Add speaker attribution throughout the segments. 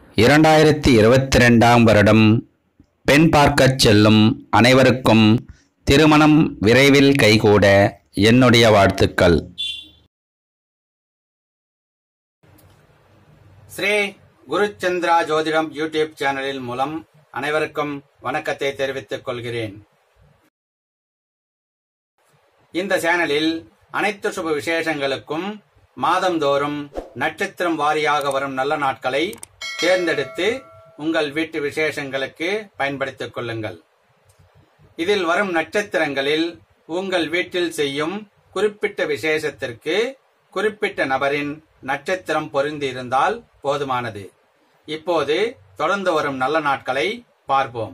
Speaker 1: இரண்டாயிரத்தி இருபத்தி ரெண்டாம் வருடம் பெண் பார்க்கச் செல்லும் அனைவருக்கும் திருமணம் விரைவில் கைகூட என்னுடைய வாழ்த்துக்கள்
Speaker 2: ஸ்ரீ குருச்சந்திரா ஜோதிடம் யூடியூப் சேனலில் மூலம் அனைவருக்கும் வணக்கத்தை தெரிவித்துக் கொள்கிறேன் இந்த சேனலில் அனைத்து சுப விசேஷங்களுக்கும் மாதந்தோறும் நட்சத்திரம் வாரியாக வரும் நல்ல நாட்களை தேர்ந்தெடுத்து உங்கள் வீட்டு விசேஷங்களுக்கு பயன்படுத்திக் கொள்ளுங்கள் இதில் வரும் நட்சத்திரங்களில் உங்கள் வீட்டில் செய்யும் குறிப்பிட்ட விசேஷத்திற்கு குறிப்பிட்ட நபரின் நட்சத்திரம் பொருந்தி இருந்தால் போதுமானது இப்போது தொடர்ந்து வரும் நல்ல நாட்களை பார்ப்போம்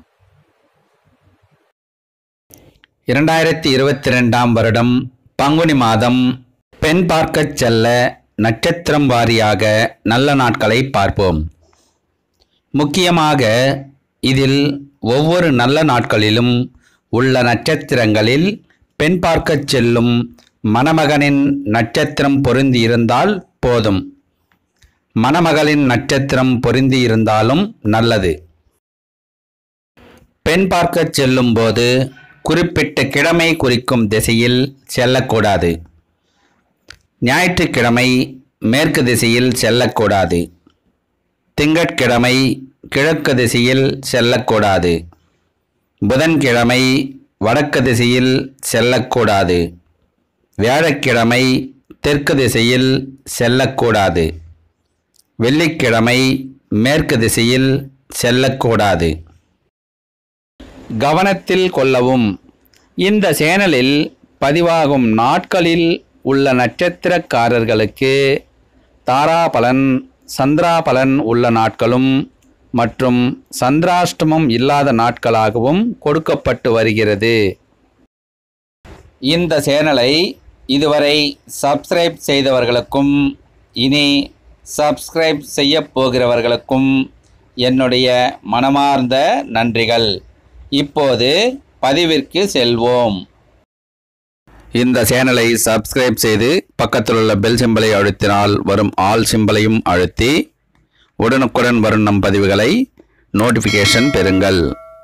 Speaker 1: இரண்டாயிரத்தி இருபத்தி ரெண்டாம் வருடம் பங்குனி மாதம் பெண் பார்க்கச் செல்ல நட்சத்திரம் வாரியாக நல்ல நாட்களை பார்ப்போம் முக்கியமாக இதில் ஒவ்வொரு நல்ல நாட்களிலும் உள்ள நட்சத்திரங்களில் பெண் பார்க்கச் செல்லும் மணமகனின் நட்சத்திரம் பொருந்தி இருந்தால் போதும் மணமகளின் நட்சத்திரம் பொருந்தி இருந்தாலும் நல்லது பெண் பார்க்கச் செல்லும் போது குறிப்பிட்ட கிழமை குறிக்கும் திசையில் செல்லக்கூடாது ஞாயிற்றுக்கிழமை மேற்கு திசையில் செல்லக்கூடாது திங்கட்கிழமை கிழக்கு திசையில் செல்லக்கூடாது புதன்கிழமை வடக்கு திசையில் செல்லக்கூடாது வியாழக்கிழமை தெற்கு திசையில் செல்லக்கூடாது வெள்ளிக்கிழமை மேற்கு திசையில் செல்லக்கூடாது கவனத்தில் கொள்ளவும் இந்த சேனலில் பதிவாகும் நாட்களில் உள்ள நட்சத்திரக்காரர்களுக்கு தாராபலன் சந்திராபலன் உள்ள நாட்களும் மற்றும் சந்திராஷ்டமம் இல்லாத நாட்களாகவும் கொடுக்கப்பட்டு வருகிறது இந்த சேனலை இதுவரை சப்ஸ்கிரைப் செய்தவர்களுக்கும் இனி சப்ஸ்கிரைப் செய்ய போகிறவர்களுக்கும் என்னுடைய மனமார்ந்த நன்றிகள் இப்போது பதிவிற்கு செல்வோம் இந்த சேனலை சப்ஸ்கிரைப் செய்து பக்கத்தில் உள்ள பெல் சிம்பலை அழுத்தினால் வரும் ஆல் சிம்பலையும் அழுத்தி உடனுக்குடன் வரும் நம் பதிவுகளை நோட்டிஃபிகேஷன் பெறுங்கள்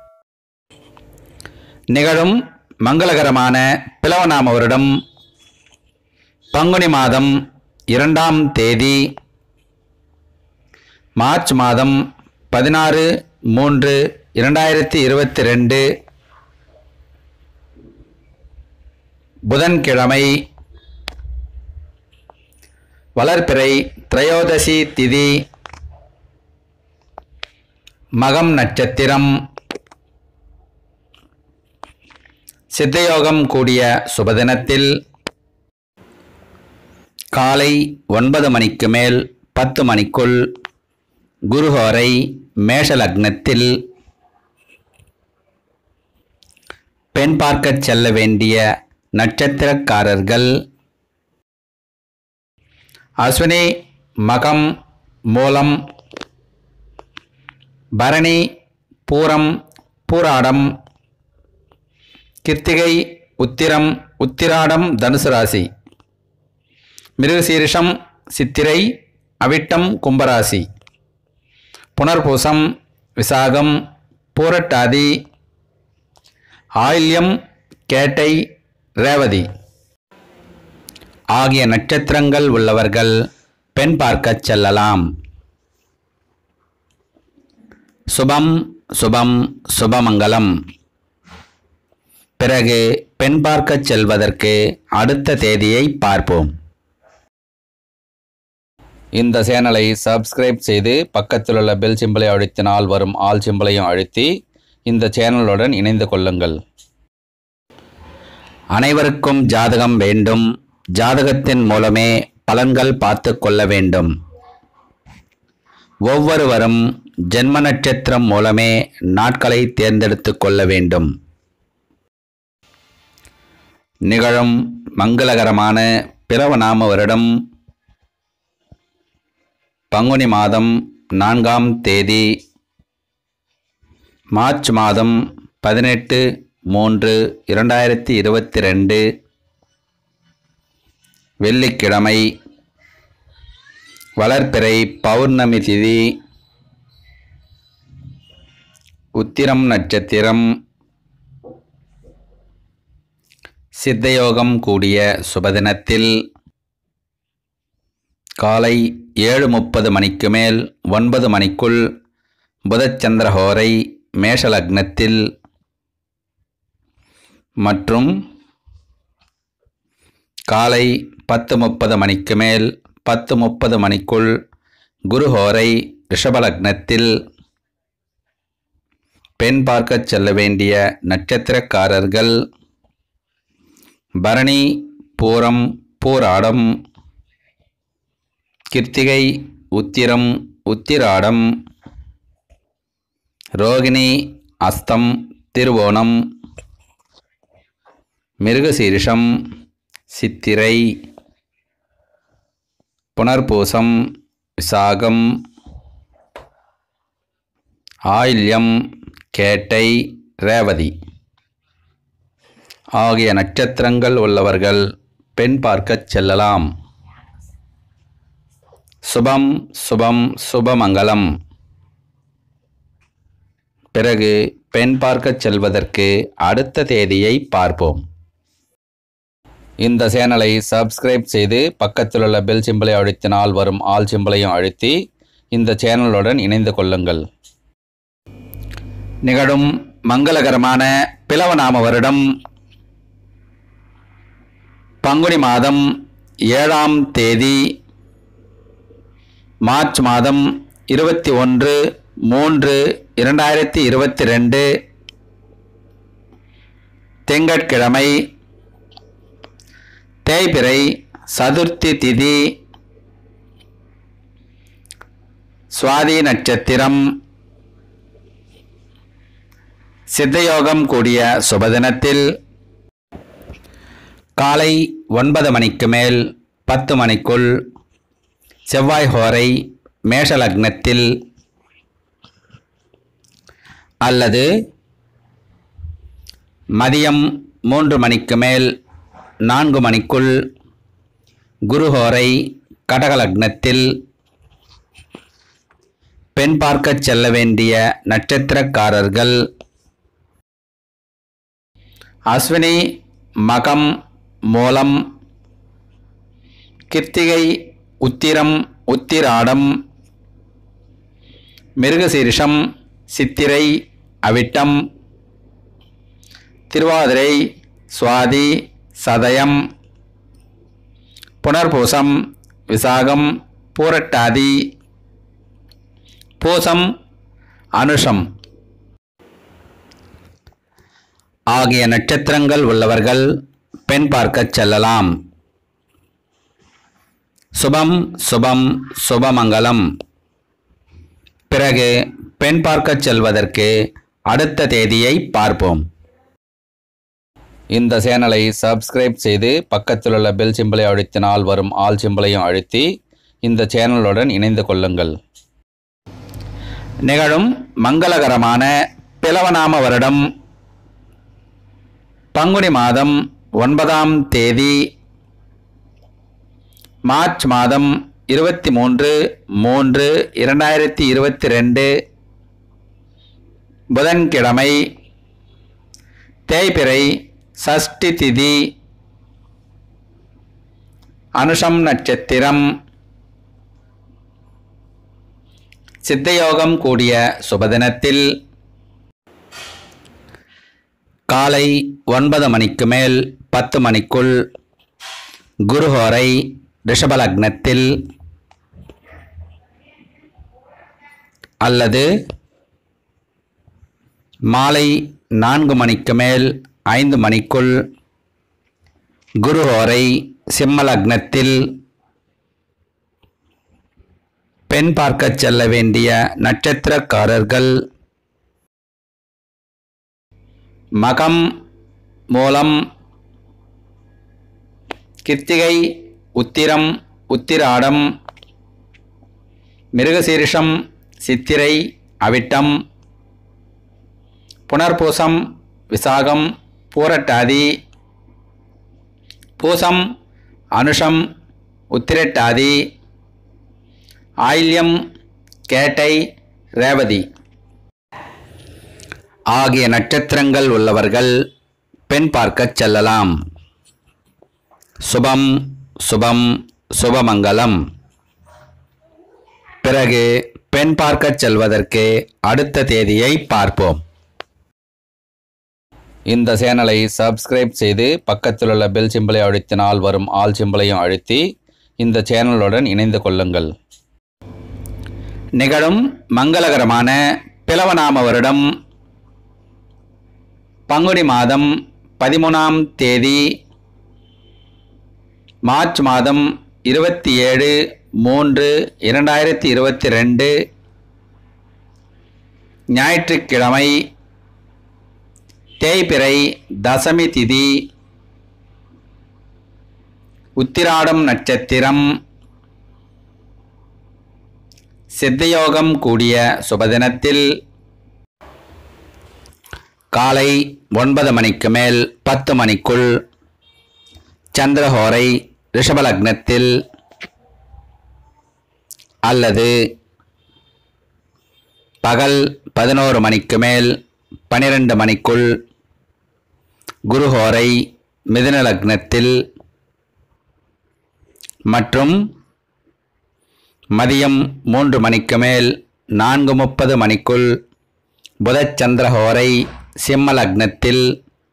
Speaker 1: நிகழும் மங்களகரமான பிளவநாம வருடம் பங்குனி மாதம் இரண்டாம் தேதி மார்ச் மாதம் பதினாறு மூன்று இரண்டாயிரத்தி இருபத்தி ரெண்டு புதன்கிழமை வளர்பிறை திரையோதசி திதி மகம் நட்சத்திரம் சித்தயோகம் கூடிய சுபதினத்தில் காலை ஒன்பது மணிக்கு மேல் பத்து மணிக்குள் குருஹோரை மேஷ லக்னத்தில் பெண் பார்க்கச் செல்ல வேண்டிய நட்சத்திரக்காரர்கள் அஸ்வினி மகம் மூலம் பரணி பூரம் பூராடம் கிருத்திகை உத்திரம் உத்திராடம் தனுசு ராசி மிருகசீரிஷம் சித்திரை அவிட்டம் கும்பராசி புனர்பூசம் விசாகம் பூரட்டாதி ஆயில்யம் கேட்டை ரேவதி ஆகிய நட்சத்திரங்கள் உள்ளவர்கள் பெண் பார்க்கச் செல்லலாம் சுபம் சுபம் சுபமங்கலம் பிறகு பெண் பார்க்கச் செல்வதற்கு அடுத்த தேதியை பார்ப்போம் இந்த சேனலை சப்ஸ்கிரைப் செய்து பக்கத்தில் உள்ள பெல் சிம்பலை அழுத்தினால் வரும் ஆல் சிம்பலையும் அழுத்தி இந்த சேனலுடன் இணைந்து கொள்ளுங்கள் அனைவருக்கும் ஜாதகம் வேண்டும் ஜாதகத்தின் மூலமே பலன்கள் பார்த்து கொள்ள வேண்டும் ஒவ்வொருவரும் ஜென்ம நட்சத்திரம் மூலமே நாட்களை தேர்ந்தெடுத்து கொள்ள வேண்டும் நிகழும் மங்களகரமான பிறவநாம வருடம் பங்குனி மாதம் நான்காம் தேதி மார்ச் மாதம் பதினெட்டு மூன்று இரண்டாயிரத்தி இருபத்தி ரெண்டு வெள்ளிக்கிழமை வளர்பிறை பௌர்ணமி திதி உத்திரம் நட்சத்திரம் சித்தயோகம் கூடிய சுபதினத்தில் காலை ஏழு முப்பது மணிக்கு மேல் ஒன்பது மணிக்குள் புதச்சந்திரஹோரை மேஷலக்னத்தில் மற்றும் காலை பத்து முப்பது மணிக்கு மேல் பத்து முப்பது மணிக்குள் குருஹோரை ரிஷபலக்னத்தில் பெண் பார்க்கச் செல்ல வேண்டிய நட்சத்திரக்காரர்கள் பரணி பூரம் பூராடம் கிருத்திகை உத்திரம் உத்திராடம் ரோகிணி அஸ்தம் திருவோணம் மிருகசீரிஷம் சித்திரை புனர்பூசம் விசாகம் ஆயில்யம் கேட்டை ரேவதி ஆகிய நட்சத்திரங்கள் உள்ளவர்கள் பெண் பார்க்கச் செல்லலாம் சுபம் சுபம் சுபமங்கலம் பிறகு பெண் பார்க்கச் செல்வதற்கு அடுத்த தேதியை பார்ப்போம் இந்த சேனலை சப்ஸ்கிரைப் செய்து பக்கத்தில் உள்ள பெல் சிம்பலை அழுத்தினால் வரும் ஆல் சிம்பலையும் அழுத்தி இந்த சேனலுடன் இணைந்து கொள்ளுங்கள் நிகழும் மங்களகரமான பிளவநாம வருடம் பங்குனி மாதம் ஏழாம் தேதி மார்ச் மாதம் இருபத்தி ஒன்று மூன்று இரண்டாயிரத்தி இருபத்தி ரெண்டு திங்கட்கிழமை தேய்பிறை சதுர்த்தி திதி சுவாதி நட்சத்திரம் சித்தயோகம் கூடிய சுபதினத்தில் காலை ஒன்பது மணிக்கு மேல் பத்து மணிக்குள் செவ்வாய் ஹோரை மேஷலக்னத்தில் அல்லது மதியம் மூன்று மணிக்கு மேல் நான்கு மணிக்குள் குருஹோரை கடகலக்னத்தில் பெண் பார்க்கச் செல்ல வேண்டிய நட்சத்திரக்காரர்கள் அஸ்வினி மகம் மூலம் கிருத்திகை உத்திரம் உத்திராடம் மிருகசீரிஷம் சித்திரை அவிட்டம் திருவாதிரை சுவாதி சதயம் புனர்பூசம் விசாகம் பூரட்டாதி பூசம் அனுஷம் ஆகிய நட்சத்திரங்கள் உள்ளவர்கள் பெண் பார்க்கச் செல்லலாம் சுபம் சுபம் சுபமங்கலம் பிறகு பெண் பார்க்கச் செல்வதற்கு அடுத்த தேதியை பார்ப்போம் இந்த சேனலை சப்ஸ்கிரைப் செய்து பக்கத்தில் உள்ள பெல் சிம்பலை அழுத்தினால் வரும் ஆல் சிம்பலையும் அழுத்தி இந்த சேனலுடன் இணைந்து கொள்ளுங்கள் நிகழும் மங்களகரமான பிளவநாம வருடம் பங்குனி மாதம் ஒன்பதாம் தேதி மார்ச் மாதம் இருபத்தி மூன்று மூன்று இரண்டாயிரத்தி இருபத்தி ரெண்டு புதன்கிழமை தேய்பிறை சஷ்டி திதி அனுஷம் நட்சத்திரம் சித்தயோகம் கூடிய சுபதினத்தில் காலை ஒன்பது மணிக்கு மேல் பத்து மணிக்குள் குருஹோரை ரிஷபலக்னத்தில் அல்லது மாலை நான்கு மணிக்கு மேல் ஐந்து மணிக்குள் குருஹோரை சிம்மலக்னத்தில் பெண் பார்க்கச் செல்ல வேண்டிய நட்சத்திரக்காரர்கள் மகம் மூலம் கிருத்திகை உத்திரம் உத்திராடம் மிருகசீரிஷம் சித்திரை அவிட்டம் புனர்பூசம் விசாகம் பூரட்டாதி பூசம் அனுஷம் உத்திரட்டாதி ஆயில்யம் கேட்டை ரேவதி ஆகிய நட்சத்திரங்கள் உள்ளவர்கள் பெண் பார்க்கச் செல்லலாம் சுபம் சுபம் சுபமங்கலம் பிறகு பெண் பார்க்கச் செல்வதற்கு அடுத்த தேதியை பார்ப்போம் இந்த சேனலை சப்ஸ்கிரைப் செய்து பக்கத்தில் உள்ள பெல் சிம்பலை அழுத்தினால் வரும் ஆல் சிம்பலையும் அழுத்தி இந்த சேனலுடன் இணைந்து கொள்ளுங்கள் நிகழும் மங்களகரமான பிளவநாம வருடம் பங்குனி மாதம் பதிமூணாம் தேதி மார்ச் மாதம் இருபத்தி ஏழு மூன்று இரண்டாயிரத்தி இருபத்தி ரெண்டு ஞாயிற்றுக்கிழமை தேய்பிறை தசமி திதி உத்திராடம் நட்சத்திரம் சித்தயோகம் கூடிய சுபதினத்தில் காலை ஒன்பது மணிக்கு மேல் பத்து மணிக்குள் சந்திரஹோரை ரிஷபலக்னத்தில் அல்லது பகல் பதினோரு மணிக்கு மேல் பனிரெண்டு மணிக்குள் குருஹோரை மிதுன லக்னத்தில் மற்றும் மதியம் மூன்று மணிக்கு மேல் நான்கு முப்பது மணிக்குள் புதச்சந்திரஹோரை சிம்ம லக்னத்தில்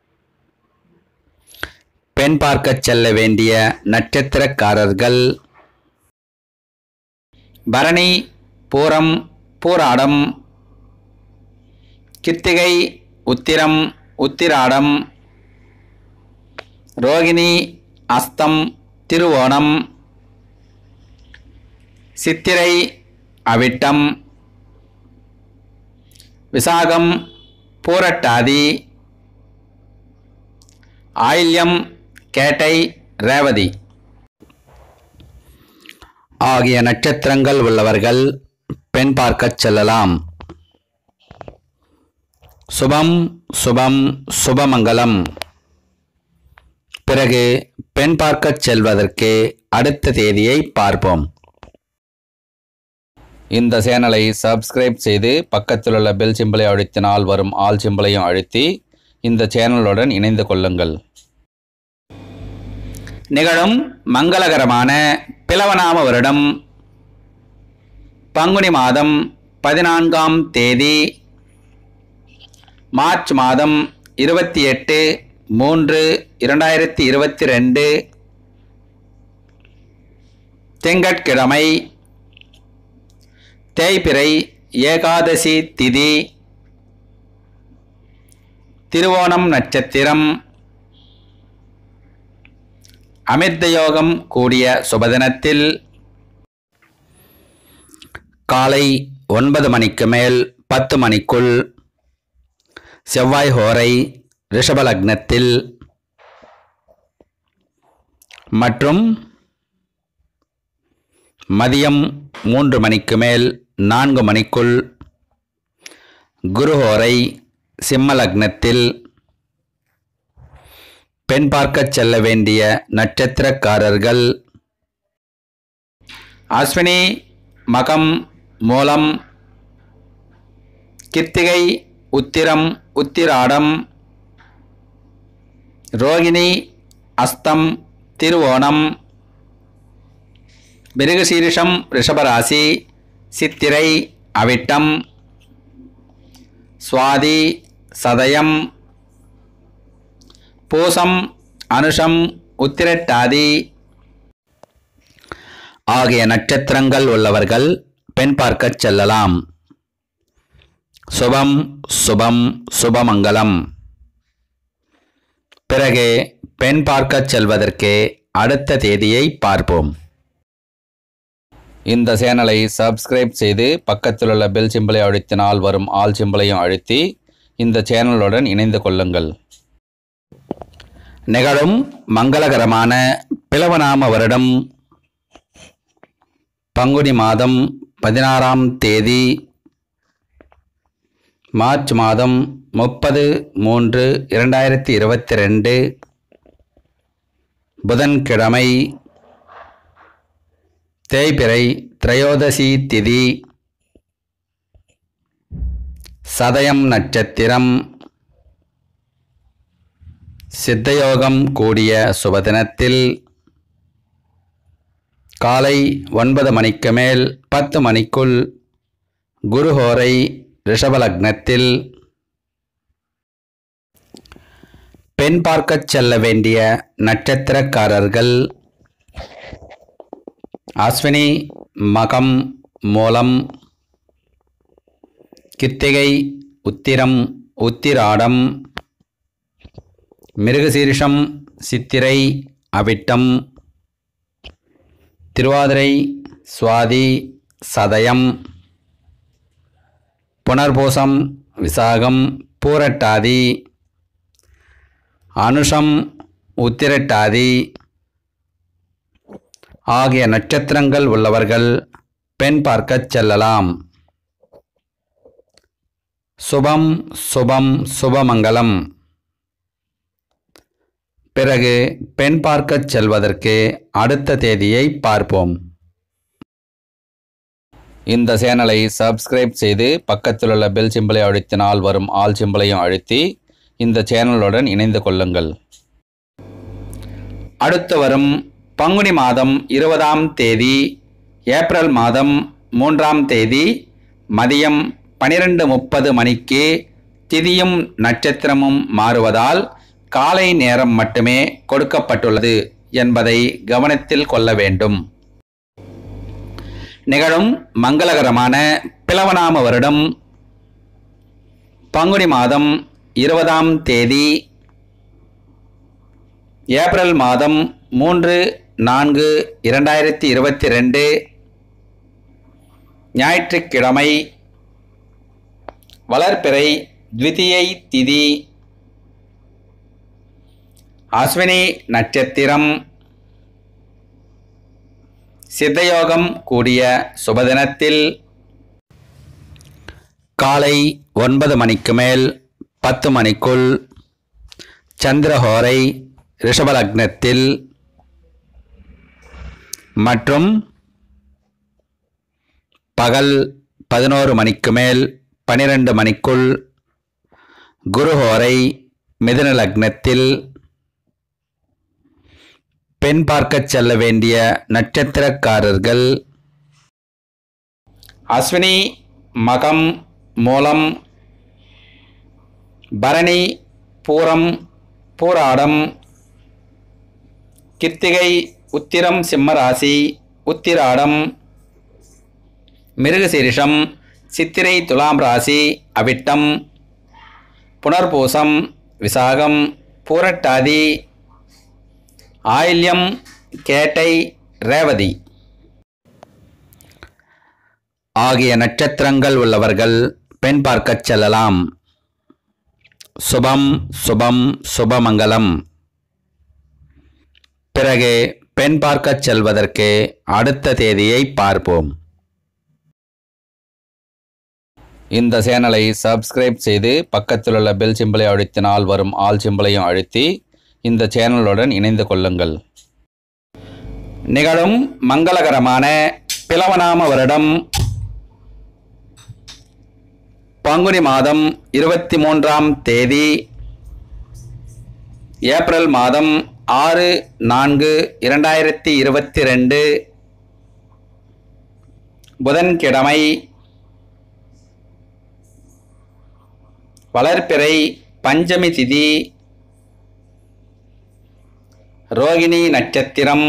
Speaker 1: பெண் பார்க்கச் செல்ல வேண்டிய நட்சத்திரக்காரர்கள் பரணி பூரம் பூராடம் கித்திகை உத்திரம் உத்திராடம் ரோகிணி அஸ்தம் திருவோணம் சித்திரை அவிட்டம் விசாகம் பூரட்டாதி ஆயில்யம் கேட்டை ரேவதி ஆகிய நட்சத்திரங்கள் உள்ளவர்கள் பெண் பார்க்கச் செல்லலாம் சுபம் சுபம் சுபமங்கலம் பிறகு பெண் பார்க்கச் செல்வதற்கு அடுத்த தேதியை பார்ப்போம் இந்த சேனலை சப்ஸ்கிரைப் செய்து பக்கத்தில் உள்ள பெல் சிம்பலை அழுத்தினால் வரும் ஆல் சிம்பலையும் அழுத்தி இந்த சேனலுடன் இணைந்து கொள்ளுங்கள் நிகழும் மங்களகரமான பிளவநாம வருடம் பங்குனி மாதம் பதினான்காம் தேதி மார்ச் மாதம் இருபத்தி எட்டு மூன்று இரண்டாயிரத்தி இருபத்தி ரெண்டு திங்கட்கிழமை தேய்பிறை ஏகாதசி திதி திருவோணம் நட்சத்திரம் அமிர்தயோகம் கூடிய சுபதினத்தில் காலை ஒன்பது மணிக்கு மேல் பத்து மணிக்குள் செவ்வாய் ஹோரை ரிஷபலக்னத்தில் மற்றும் மதியம் மூன்று மணிக்கு மேல் நான்கு மணிக்குள் குருஹோரை சிம்ம லக்னத்தில் பெண் பார்க்கச் செல்ல வேண்டிய நட்சத்திரக்காரர்கள் அஸ்வினி மகம் மூலம் கிருத்திகை உத்திரம் உத்திராடம் ரோகிணி அஸ்தம் திருவோணம் மிருகசீரிஷம் ரிஷபராசி சித்திரை அவிட்டம் சுவாதி சதயம் பூசம் அனுஷம் உத்திரட்டாதி ஆகிய நட்சத்திரங்கள் உள்ளவர்கள் பெண் பார்க்கச் செல்லலாம் சுபம் சுபம் சுபமங்கலம் பிறகு பெண் பார்க்கச் செல்வதற்கு அடுத்த தேதியை பார்ப்போம் இந்த சேனலை சப்ஸ்கிரைப் செய்து பக்கத்தில் உள்ள பெல் சிம்பலை அழுத்தினால் வரும் ஆல் சிம்பலையும் அழுத்தி இந்த சேனலுடன் இணைந்து கொள்ளுங்கள் நிகழும் மங்களகரமான பிளவநாம வருடம் பங்குனி மாதம் பதினாறாம் தேதி மார்ச் மாதம் முப்பது மூன்று இரண்டாயிரத்தி இருபத்தி ரெண்டு புதன்கிழமை தேய்பிறை திரையோதசி திதி சதயம் நட்சத்திரம் சித்தயோகம் கூடிய சுபதினத்தில் காலை ஒன்பது மணிக்கு மேல் பத்து மணிக்குள் குருஹோரை ரிஷபலக்னத்தில் பெண் பார்க்கச் செல்ல வேண்டிய நட்சத்திரக்காரர்கள் அஸ்வினி மகம் மூலம் கித்திகை உத்திரம் உத்திராடம் மிருகசீரிஷம் சித்திரை அவிட்டம் திருவாதிரை சுவாதி சதயம் புனர்பூசம் விசாகம் பூரட்டாதி அனுஷம் உத்திரட்டாதி ஆகிய நட்சத்திரங்கள் உள்ளவர்கள் பெண் பார்க்கச் செல்லலாம் சுபம் சுபம் சுபமங்கலம் பிறகு பெண் பார்க்கச் செல்வதற்கு அடுத்த தேதியை பார்ப்போம் இந்த சேனலை சப்ஸ்கிரைப் செய்து பக்கத்தில் உள்ள பெல் சிம்பலை அழுத்தினால் வரும் ஆல் சிம்பலையும் அழுத்தி இந்த சேனலுடன் இணைந்து கொள்ளுங்கள் அடுத்து வரும் பங்குனி மாதம் இருபதாம் தேதி ஏப்ரல் மாதம் மூன்றாம் தேதி மதியம் பனிரெண்டு முப்பது மணிக்கு திதியும் நட்சத்திரமும் மாறுவதால் காலை நேரம் மட்டுமே கொடுக்கப்பட்டுள்ளது என்பதை கவனத்தில் கொள்ள வேண்டும் நிகழும் மங்களகரமான பிளவநாம வருடம் பங்குனி மாதம் இருபதாம் தேதி ஏப்ரல் மாதம் மூன்று நான்கு இரண்டாயிரத்தி இருபத்தி ரெண்டு ஞாயிற்றுக்கிழமை வளர்பிறை த்விதியை திதி அஸ்வினி நட்சத்திரம் சித்தயோகம் கூடிய சுபதினத்தில் காலை ஒன்பது மணிக்கு மேல் பத்து மணிக்குள் சந்திரஹோரை ரிஷபலக்னத்தில் மற்றும் பகல் பதினோரு மணிக்கு மேல் பனிரெண்டு மணிக்குள் குருஹோரை மிதுன லக்னத்தில் பெண் பார்க்கச் செல்ல வேண்டிய நட்சத்திரக்காரர்கள் அஸ்வினி மகம் மூலம் பரணி பூரம் பூராடம் கித்திகை உத்திரம் சிம்மராசி உத்திராடம் மிருகசீரிஷம் சித்திரை துலாம் ராசி அவிட்டம் புனர்பூசம் விசாகம் பூரட்டாதி ஆயில்யம் கேட்டை ரேவதி ஆகிய நட்சத்திரங்கள் உள்ளவர்கள் பெண் பார்க்கச் செல்லலாம் சுபம் சுபம் சுபமங்கலம் பிறகு பெண் பார்க்கச் செல்வதற்கு அடுத்த தேதியை பார்ப்போம் இந்த சேனலை சப்ஸ்கிரைப் செய்து பக்கத்தில் உள்ள பெல் சிம்பலை அழுத்தினால் வரும் ஆல் சிம்பலையும் அழுத்தி இந்த சேனலுடன் இணைந்து கொள்ளுங்கள் நிகழும் மங்களகரமான பிளவநாம வருடம் பங்குனி மாதம் இருபத்தி மூன்றாம் தேதி ஏப்ரல் மாதம் ஆறு நான்கு இரண்டாயிரத்தி இருபத்தி ரெண்டு புதன்கிழமை வளர்பிறை பஞ்சமி திதி ரோகிணி நட்சத்திரம்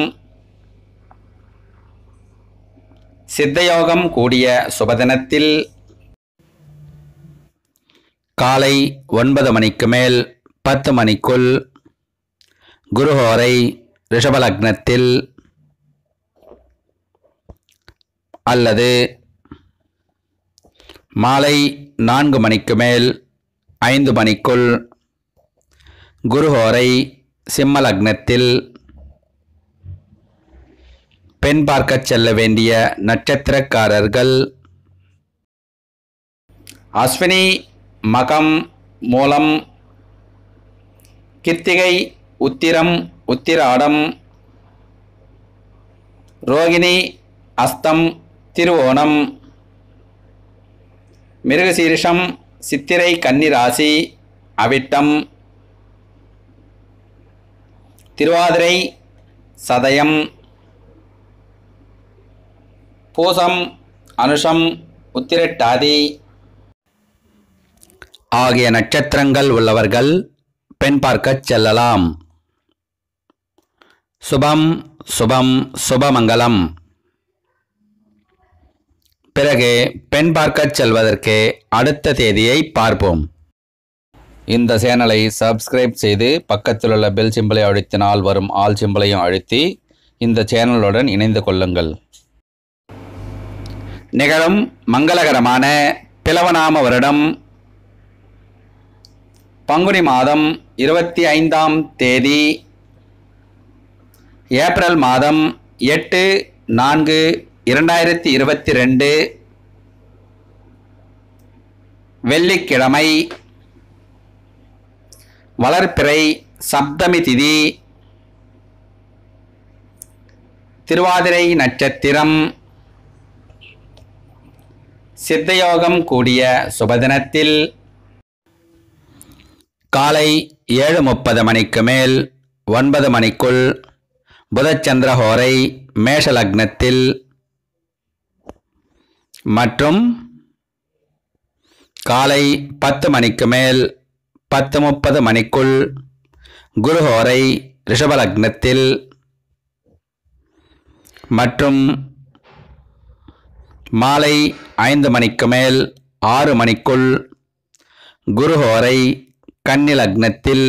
Speaker 1: சித்தயோகம் கூடிய சுபதினத்தில் காலை ஒன்பது மணிக்கு மேல் பத்து மணிக்குள் குருஹோரை ரிஷபலக்னத்தில் அல்லது மாலை நான்கு மணிக்கு மேல் ஐந்து மணிக்குள் குருஹோரை சிம்ம லக்னத்தில் பெண் பார்க்கச் செல்ல வேண்டிய நட்சத்திரக்காரர்கள் அஸ்வினி மகம் மூலம் கித்திகை உத்திரம் உத்திராடம் ரோகிணி அஸ்தம் திருவோணம் மிருகசீரிஷம் சித்திரை கன்னிராசி அவிட்டம் திருவாதிரை சதயம் பூசம் அனுஷம் உத்திரட்டாதி ஆகிய நட்சத்திரங்கள் உள்ளவர்கள் பெண் பார்க்கச் செல்லலாம் சுபம் சுபம் சுபமங்கலம் பிறகு பெண் பார்க்கச் செல்வதற்கு அடுத்த தேதியை பார்ப்போம் இந்த சேனலை சப்ஸ்கிரைப் செய்து பக்கத்தில் உள்ள பெல் சிம்பலை அழுத்தினால் வரும் ஆல் சிம்பலையும் அழுத்தி இந்த சேனலுடன் இணைந்து கொள்ளுங்கள் நிகழும் மங்களகரமான பிளவநாம வருடம் பங்குனி மாதம் இருபத்தி ஐந்தாம் தேதி ஏப்ரல் மாதம் எட்டு நான்கு இரண்டாயிரத்தி இருபத்தி ரெண்டு வெள்ளிக்கிழமை வளர்ப்பிறை சப்தமி திதி திருவாதிரை நட்சத்திரம் சித்தயோகம் கூடிய சுபதினத்தில் காலை ஏழு முப்பது மணிக்கு மேல் ஒன்பது மணிக்குள் புதச்சந்திரஹோரை மேஷ லக்னத்தில் மற்றும் காலை பத்து மணிக்கு மேல் பத்து முப்பது மணிக்குள் குருஹோரை ரிஷப லக்னத்தில் மற்றும் மாலை ஐந்து மணிக்கு மேல் ஆறு மணிக்குள் குருஹோரை கன்னி லக்னத்தில்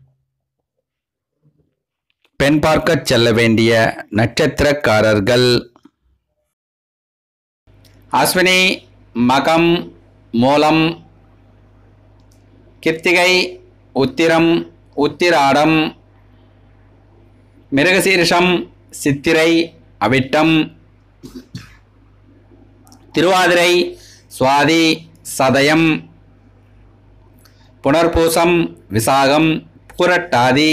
Speaker 1: பெண் பார்க்கச் செல்ல வேண்டிய நட்சத்திரக்காரர்கள் அஸ்வினி மகம் மூலம் கிருத்திகை உத்திரம் உத்திராடம் மிருகசீரிஷம் சித்திரை அவிட்டம் திருவாதிரை சுவாதி சதயம் புனர்பூசம் விசாகம் புரட்டாதி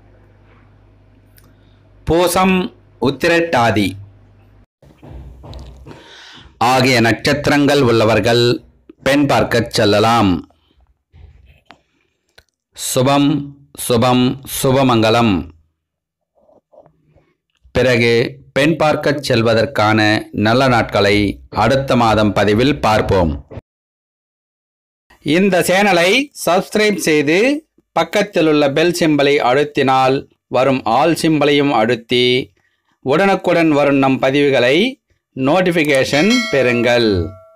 Speaker 1: பூசம் உத்திரட்டாதி ஆகிய நட்சத்திரங்கள் உள்ளவர்கள் பெண் பார்க்கச் செல்லலாம் சுபம் சுபம் சுபமங்கலம் பிறகு பெண் பார்க்கச் செல்வதற்கான நல்ல நாட்களை அடுத்த மாதம் பதிவில் பார்ப்போம் இந்த சேனலை சப்ஸ்கிரைப் செய்து பக்கத்தில் உள்ள பெல் சிம்பலை அழுத்தினால் வரும் ஆல் சிம்பலையும் அழுத்தி உடனுக்குடன் வரும் நம் பதிவுகளை நோட்டிஃபிகேஷன் பெறுங்கள்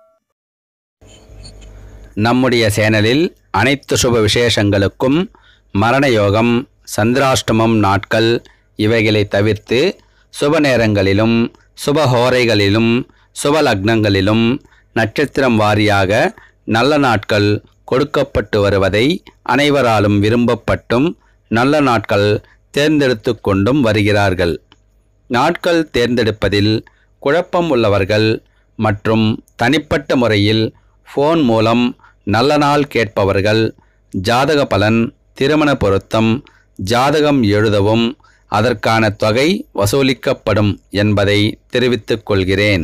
Speaker 1: நம்முடைய சேனலில் அனைத்து சுப விசேஷங்களுக்கும் மரண யோகம் சந்திராஷ்டமம் நாட்கள் இவைகளை தவிர்த்து சுப நேரங்களிலும் சுப ஹோரைகளிலும் சுப லக்னங்களிலும் நட்சத்திரம் வாரியாக நல்ல நாட்கள் கொடுக்கப்பட்டு வருவதை அனைவராலும் விரும்பப்பட்டும் நல்ல நாட்கள் தேர்ந்தெடுத்து கொண்டும் வருகிறார்கள் நாட்கள் தேர்ந்தெடுப்பதில் குழப்பம் உள்ளவர்கள் மற்றும் தனிப்பட்ட முறையில் ஃபோன் மூலம் நல்ல நாள் கேட்பவர்கள் ஜாதக பலன் திருமண பொருத்தம் ஜாதகம் எழுதவும் அதற்கான தொகை வசூலிக்கப்படும் என்பதை தெரிவித்துக் கொள்கிறேன்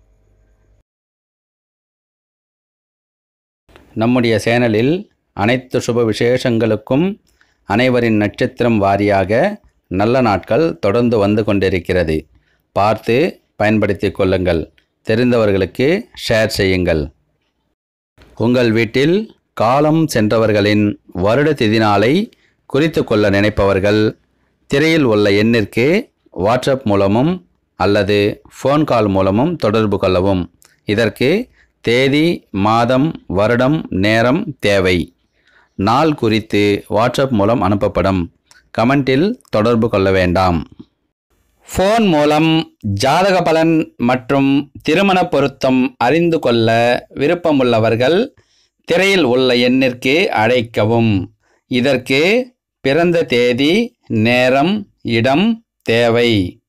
Speaker 1: நம்முடைய சேனலில் அனைத்து சுப விசேஷங்களுக்கும் அனைவரின் நட்சத்திரம் வாரியாக நல்ல நாட்கள் தொடர்ந்து வந்து கொண்டிருக்கிறது பார்த்து பயன்படுத்திக் கொள்ளுங்கள் தெரிந்தவர்களுக்கு ஷேர் செய்யுங்கள் உங்கள் வீட்டில் காலம் சென்றவர்களின் வருட திதி நாளை குறித்து கொள்ள நினைப்பவர்கள் திரையில் உள்ள எண்ணிற்கு வாட்ஸ்அப் மூலமும் அல்லது ஃபோன் கால் மூலமும் தொடர்பு கொள்ளவும் இதற்கு தேதி மாதம் வருடம் நேரம் தேவை நாள் குறித்து வாட்ஸ்அப் மூலம் அனுப்பப்படும் கமெண்டில் தொடர்பு கொள்ள வேண்டாம் ஃபோன் மூலம் ஜாதக பலன் மற்றும் திருமண பொருத்தம் அறிந்து கொள்ள விருப்பமுள்ளவர்கள் திரையில் உள்ள எண்ணிற்கு அழைக்கவும் இதற்கு பிறந்த தேதி நேரம் இடம் தேவை